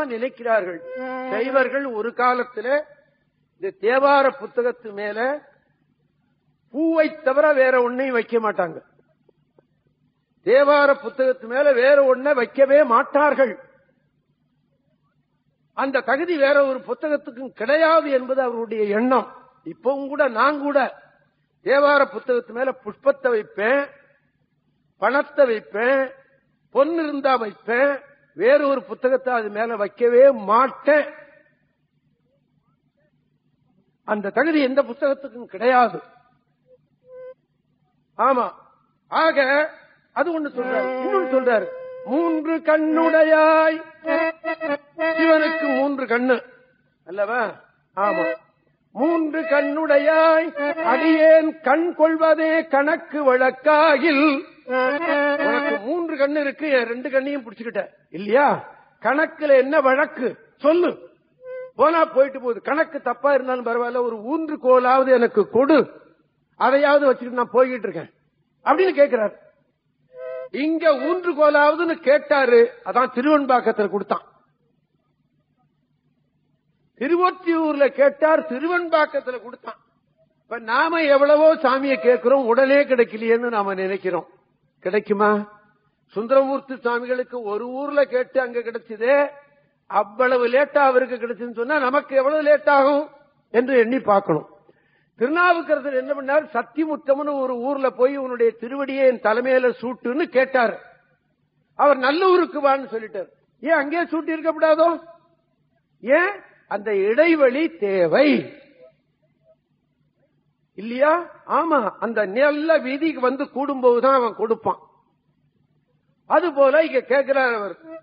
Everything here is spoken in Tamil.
நினைக்கிறார்கள் சைவர்கள் ஒரு காலத்துல இந்த தேவார புத்தகத்து மேல பூவை தவிர வேற ஒன்னையும் வைக்க மாட்டாங்க தேவார புத்தகத்து மேல வேற ஒன்ன வைக்கவே மாட்டார்கள் அந்த தகுதி வேற ஒரு புத்தகத்துக்கும் கிடையாது என்பது அவருடைய எண்ணம் இப்பவும் கூட நான் கூட தேவார புத்தகத்து மேல புஷ்பத்தை வைப்பேன் பணத்தை வைப்பேன் பொண்ணு இருந்தா வைப்பேன் வேற ஒரு புத்தகத்தை அது மேல வைக்கவே மாட்டேன் அந்த தகுதி எந்த புத்தகத்துக்கும் கிடையாது ஆமா ஆக அது ஒண்ணு சொல்றாரு இன்னொன்னு சொல்றாரு மூன்று கண்ணுடையாய் சிவனுக்கு மூன்று கண்ணு அல்லவா ஆமா மூன்று கண்ணுடையாய் அடியேன் கண் கொள்வதே கணக்கு வழக்காகில் உனக்கு மூன்று கண்ணு இருக்கு என் ரெண்டு கண்ணையும் பிடிச்சுக்கிட்ட இல்லையா கணக்குல என்ன வழக்கு சொல்லு போனா போயிட்டு போகுது கணக்கு தப்பா இருந்தாலும் பரவாயில்ல ஒரு ஊன்று கோலாவது எனக்கு கொடு அதையாவது வச்சுக்கிட்டு நான் போய்கிட்டு இருக்கேன் அப்படின்னு கேட்கிறாரு இங்க ஊன்று கோலாவதுன்னு கேட்டாரு அதான் திருவன்பாக்கத்தில் கொடுத்தான் திருவொற்றியூர்ல கேட்டார் திருவன்பாக்கத்துல கொடுத்தான் இப்ப நாம எவ்வளவோ சாமியை கேட்கிறோம் உடனே கிடைக்கலையேன்னு நாம நினைக்கிறோம் கிடைக்குமா சுந்தரமூர்த்தி சுவாமிகளுக்கு ஒரு ஊர்ல கேட்டு அங்க கிடைச்சதே அவ்வளவு லேட்டா அவருக்கு கிடைச்சுன்னு சொன்னா நமக்கு எவ்வளவு லேட் ஆகும் என்று எண்ணி பார்க்கணும் திருநாவுக்கரசர் என்ன பண்ணார் சத்திமுத்தம்னு ஒரு ஊர்ல போய் உன்னுடைய திருவடியை என் தலைமையில சூட்டுன்னு கேட்டார் அவர் நல்லூருக்கு வான்னு சொல்லிட்டார் ஏன் அங்கே சூட்டி இருக்கப்படாதோ ஏன் அந்த இடைவெளி தேவை இல்லையா ஆமா அந்த நல்ல வீதிக்கு வந்து கூடும்போதுதான் அவன் கொடுப்பான் அது போல இங்க கேட்கிறார் அவர்